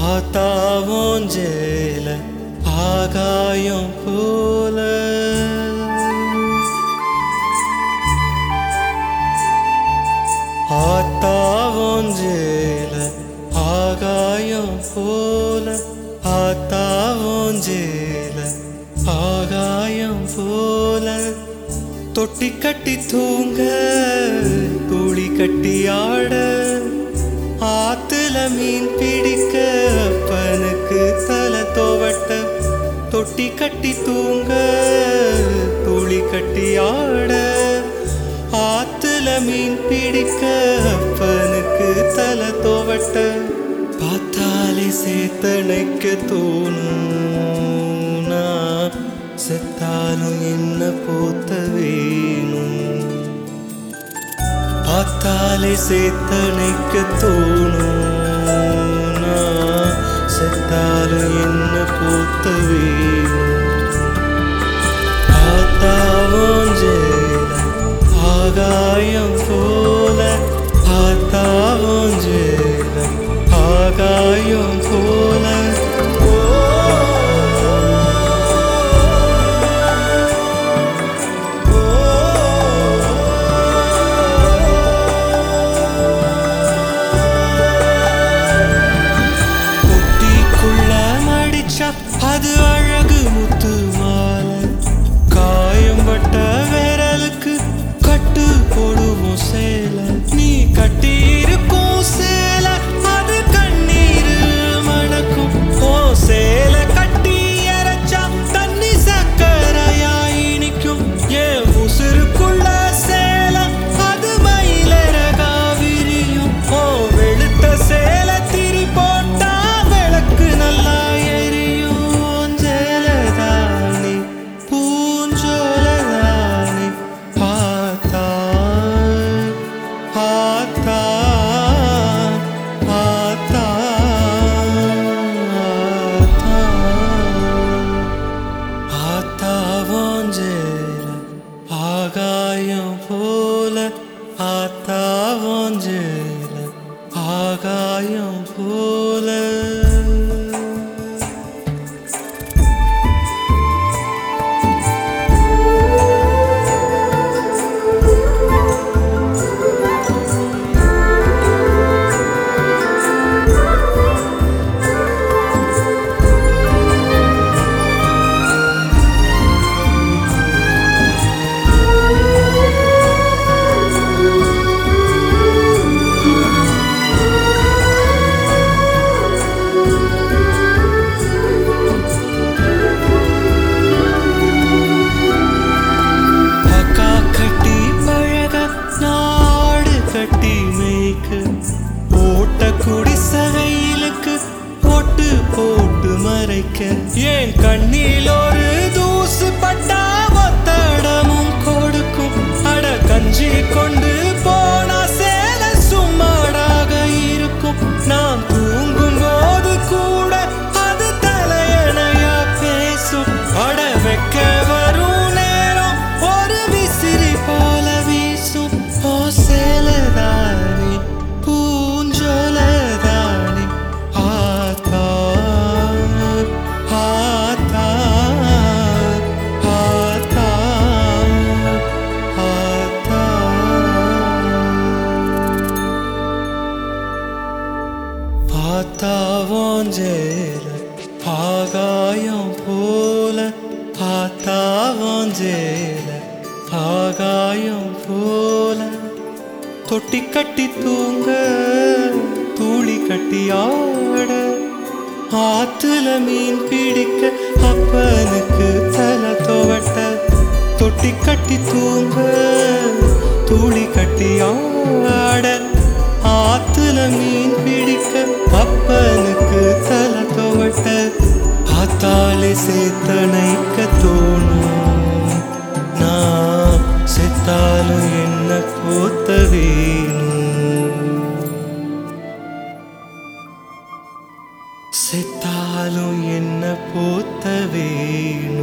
ஆத்தாவோஞ்சேல ஆகாயம் போல ஆத்தாவோஞ்சேல ஆகாயம் போல ஆத்தாவோஞ்சேல ஆகாயம் போல தொட்டி கட்டி தூங்க துளி கட்டி ஆட ஆத்துல மீன் பிடிக்க அப்பனுக்கு தலை தோவட்ட தொட்டி கட்டி தூங்க துளி கட்டி ஆட ஆத்துல மீன் பிடிக்க அப்பனுக்கு தலை தோவட்ட பார்த்தாலே சேத்தனைக்க தோணும் நான் செத்தாலும் என்ன போத்த வேணும் பார்த்தாலே சேத்தனைக்க தோணும் நான் செத்தாலும் என்ன போத்த வேணும் ஆத்தாவோஞ்சேல ஆகாயம் போல ஆத்தாவோஞ்சேல ஆகாயம் போல ஓ பொட்டிக்குள்ள மடிச்சா அது அழகு முத்து மாலை காயம்பட்ட விரலுக்கு கட்டு போடுவோம் சேலை நீ கட்டி இருக்கும் சேலை அது கண்ணீர் மணக்கும் ஓ சேலை கட்டி இறைச்சா தண்ணி சக்கரையா இனிக்கும் ஏன் உசுருக்குள்ள சேலை அது மயிலரகா விரியும் ஓ வெளுத்த சேலை திரி போட்டா விளக்கு நல்லா எரியும் ஜெயலதானி பூஞ்சோலதானி பார்த்தா பார்த்தா பார்த்தா ஆத்தாவோஞ்சேல ஆகாயம் போல ஆத்தாவோஞ்சேல ஆகாயம் போல அக்கா கட்டி பழக நாடு கட்டி மேய்க்கு ஓட்ட குடிசகையிலுக்கு போட்டு போட்டு மறைக்க ஏன் கண்ணில் ஒரு தூசு பட்டா ஒத்தடமும் கொடுக்கும் அட கஞ்சி கொண்டு போனா சேல சும்மாடாக இருக்கும் நான் தூங்கும் போது கூட அது தலையணையா பேசும் அட வைக்க வரும் நேரம் ஒரு விசிறி போல வீசும் ஓ சேலதானி பூஞ்சோலதானி ஆத்தா ஆத்தா ஆத்தா ஆத்தா ஆத்தாவோஞ்சேல ஆகாயம் போல ஆத்தாவோஞ்சேல ஆகாயம் போல தொட்டி கட்டி தூங்க தூளி கட்டி ஆட ஆத்துல மீன் பிடிக்க அப்பனுக்கு தலை துவட்ட தொட்டி கட்டி தூங்க தூளி கட்டி ஆட ஆத்துல மீன் பிடிக்க அப்பனுக்கு தலை துவட்ட ஆத்தாலே சேத்தனைக்க தோணும் நான் செத்தாலும் என்ன போத்த வேணும் செத்தாலும் என்ன போத்த வேணும்